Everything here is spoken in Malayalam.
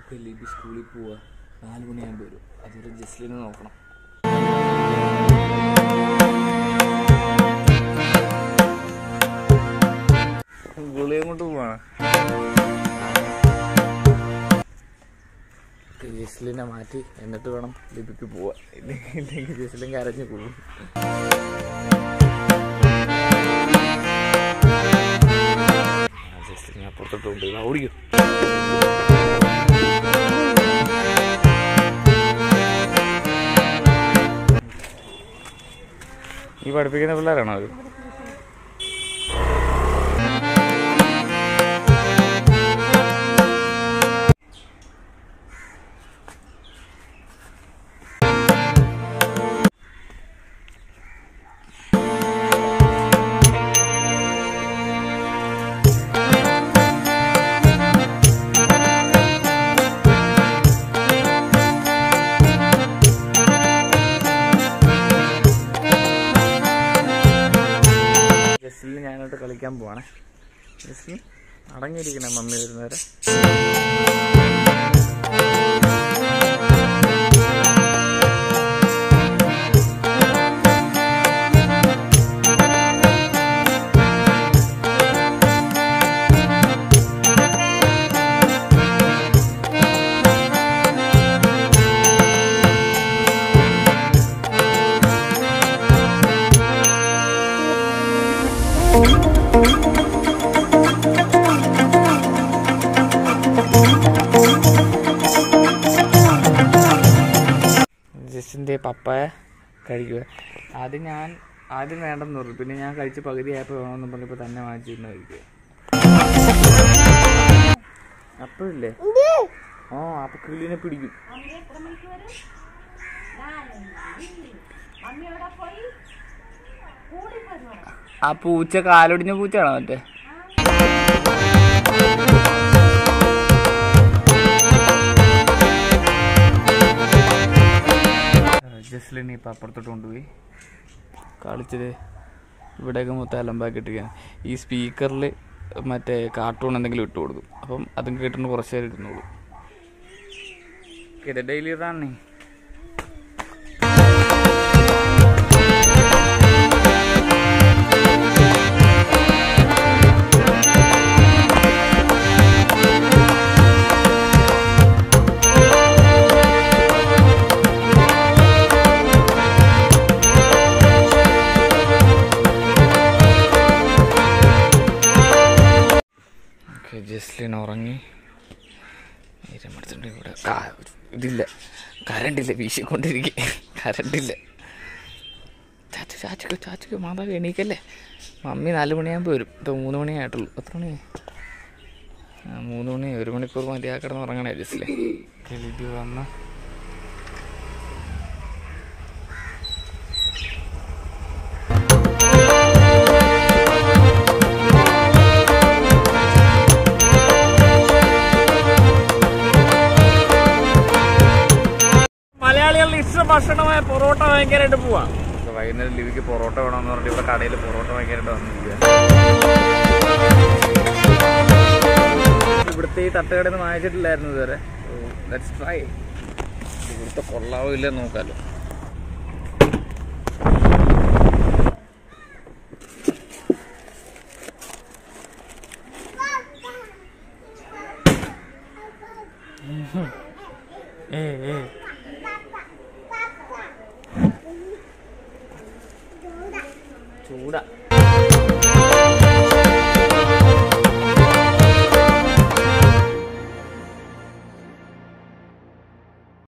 ഇപ്പം ലിബി സ്കൂളിൽ പോവുക നാല് മണിയാകുമ്പോൾ വരും അതുവരെ ജസ്ലിനെ നോക്കണം ഗുളിയും കൊണ്ട് പോവാണ് ജസ്ലിനെ മാറ്റി എന്നിട്ട് വേണം ലിബിക്ക് പോവാൻ ഇല്ലെങ്കിൽ ജസ്ലിൻ കരഞ്ഞു പോകും ജസ്ലിനെ അപ്പുറത്തോട്ട് കൊണ്ടുപോയി ഓടിക്കും ഈ പഠിപ്പിക്കുന്ന പിള്ളേരാണോ അത് ജസ്റ്റിൽ ഞാനോട്ട് കളിക്കാൻ പോവാണേ ജസ്റ്റിൽ അടങ്ങിയിരിക്കണേ മമ്മി വരുന്നവരെ ജസ്റ്റിൻ്റെ പപ്പായ കഴിക്കുക ആദ്യം ഞാൻ ആദ്യം വേണ്ടെന്ന് പറഞ്ഞു പിന്നെ ഞാൻ കഴിച്ച് പകുതി ആയപ്പോൾ വേണമെന്ന് പറഞ്ഞപ്പോൾ തന്നെ വാങ്ങിച്ചിരുന്ന് കഴിക്കുക അപ്പോഴില്ലേ ആ അപ്പൊ കിളിനെ പിടിക്കും ആ പൂച്ച കാലൊടിഞ്ഞ പൂച്ചയാണോ മറ്റേ ജസ്ലിനെ ഇപ്പം അപ്പുറത്തോട്ട് കൊണ്ടുപോയി കളിച്ചത് ഇവിടെയൊക്കെ മൊത്തം അലമ്പാക്കിയിട്ടിരിക്കുകയാണ് ഈ സ്പീക്കറിൽ മറ്റേ കാർട്ടൂൺ എന്തെങ്കിലും ഇട്ട് കൊടുക്കും അപ്പം അതും കേട്ടിട്ട് കുറച്ച് നേരം ഇരുന്നോളൂ ഇത് ഡെയിലി റണ്ണി ഓക്കെ ജസ്ലിൻ ഉറങ്ങി നേരമെടുത്തിട്ട് ഇവിടെ കാ- ഇതില്ല കരണ്ടില്ല വീശിക്കൊണ്ടിരിക്കുക കരണ്ടില്ല ചാച്ചു ചാച്ചക്ക് ചാച്ചക്ക് മാതാവ് എണീക്കല്ലേ മമ്മി നാല് മണിയാകുമ്പോൾ വരും ഇപ്പോൾ മൂന്ന് മണിയായിട്ടുള്ളൂ എത്ര മണിയായി ആ മൂന്ന് മണി ഒരു മണിക്കൂർ മതി ആ കിടന്ന് ഉറങ്ങണേ ജസ്ലെ ലിബി വന്ന മലയാളികളുടെ ഇഷ്ട ഭക്ഷണമായ പൊറോട്ട വാങ്ങിക്കാനായിട്ട് പോവാം വൈകുന്നേരം ലിവിക്ക് പൊറോട്ട വേണമെന്ന് പറഞ്ഞിട്ട് ഇവിടെ കടയിൽ പൊറോട്ട വാങ്ങിക്കാനായിട്ട് വന്നിരിക്കുക ഇവിടുത്തെ ഈ തട്ടുകടയിൽ നിന്ന് വാങ്ങിച്ചിട്ടില്ലായിരുന്നു ഇതുവരെ ലെറ്റ്സ് ട്രൈ ഇവിടുത്തെ കൊള്ളാവോ ഇല്ലെന്ന് നോക്കാലോ ഏ ഏ ചൂടാ